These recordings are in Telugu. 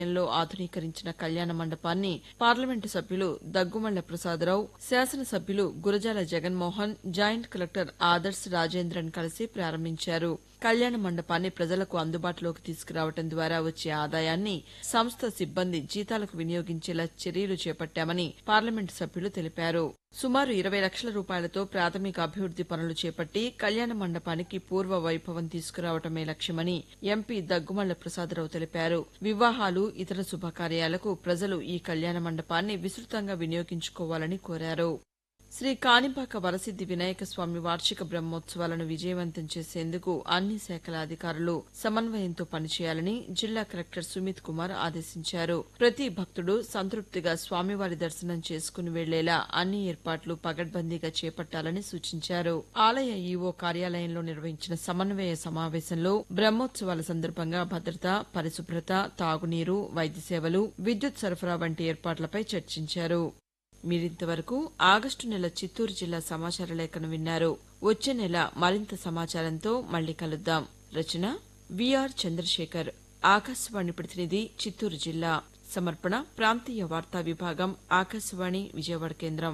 లో ఆధునీకరించిన కళ్యాణ మండపాన్ని పార్లమెంటు సభ్యులు దగ్గుమళ్ల ప్రసాదరావు శాసనసభ్యులు గురజాల జగన్మోహన్ జాయింట్ కలెక్టర్ ఆదర్శ్ రాజేంద్రన్ కలిసి ప్రారంభించారు కళ్యాణ మండపాన్ని ప్రజలకు అందుబాటులోకి తీసుకురావడం ద్వారా వచ్చే ఆదాయాన్ని సంస్థ సిబ్బంది జీతాలకు వినియోగించేలా చర్యలు చేపట్టామని పార్లమెంటు సభ్యులు తెలిపారు సుమారు ఇరవై లక్షల రూపాయలతో ప్రాథమిక అభివృద్ది పనులు చేపట్టి కళ్యాణ మండపానికి పూర్వ వైభవం తీసుకురావటమే లక్ష్యమని ఎంపీ దగ్గుమళ్ల ప్రసాదరావు తెలిపారు వివాహాలు ఇతర శుభకార్యాలకు ప్రజలు ఈ కళ్యాణ మండపాన్ని విస్తృతంగా వినియోగించుకోవాలని కోరారు శ్రీ కాణిపాక వరసిద్ది వినాయక స్వామి వార్షిక బ్రహ్మోత్సవాలను విజయవంతం చేసేందుకు అన్ని శాఖల అధికారులు సమన్వయంతో పనిచేయాలని జిల్లా కలెక్టర్ సుమిత్ కుమార్ ఆదేశించారు ప్రతి భక్తుడు సంతృప్తిగా స్వామివారి దర్శనం చేసుకుని వెళ్లేలా అన్ని ఏర్పాట్లు పగడ్బందీగా చేపట్టాలని సూచించారు ఆలయ ఈవో కార్యాలయంలో నిర్వహించిన సమన్వయ సమావేశంలో బ్రహ్మోత్సవాల సందర్భంగా భద్రత పరిశుభ్రత తాగునీరు వైద్య సేవలు విద్యుత్ సరఫరా వంటి ఏర్పాట్లపై చర్చించారు మీరింతవరకు ఆగస్టు నెల చిత్తూరు జిల్లా సమాచార లేఖను విన్నారు వచ్చే నెల మరింత సమాచారంతో మళ్ళీ కలుద్దాం రచన విఆర్ చంద్రశేఖర్ ఆకాశవాణి ప్రతినిధి చిత్తూరు జిల్లా సమర్పణ ప్రాంతీయ వార్తా విభాగం ఆకాశవాణి విజయవాడ కేంద్రం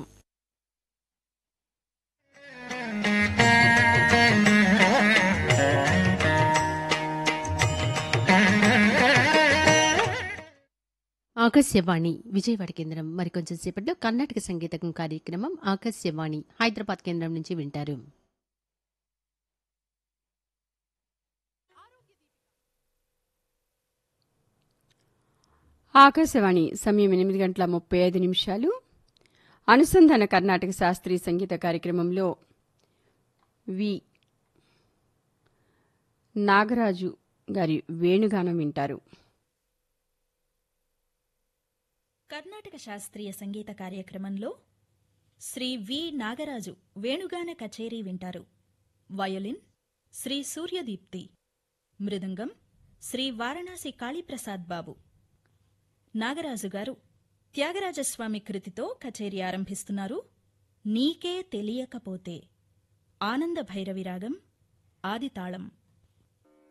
ఆకాశవాణి విజయవాడ కేంద్రం మరికొంచెం సేపట్లో కర్ణాటక సంగీతం కార్యక్రమం ఆకాశవాణి హైదరాబాద్ కేంద్రం నుంచి వింటారు ఆకాశవాణి సమయం ఎనిమిది గంటల ముప్పై ఐదు నిమిషాలు అనుసంధాన కర్ణాటక శాస్త్రీయ సంగీత కార్యక్రమంలో వి నాగరాజు గారి వేణుగానం వింటారు కర్ణాటక శాస్త్రీయ సంగీత కార్యక్రమంలో శ్రీ వి నాగరాజు వేణుగాన కచేరీ వింటారు వయోలిన్ శ్రీ సూర్యదీప్తి మృదంగం శ్రీ వారణాసి కాళీప్రసాద్ బాబు నాగరాజు గారు త్యాగరాజస్వామి కృతితో కచేరీ ఆరంభిస్తున్నారు నీకే తెలియకపోతే ఆనంద భైరవిరాగం ఆదితాళం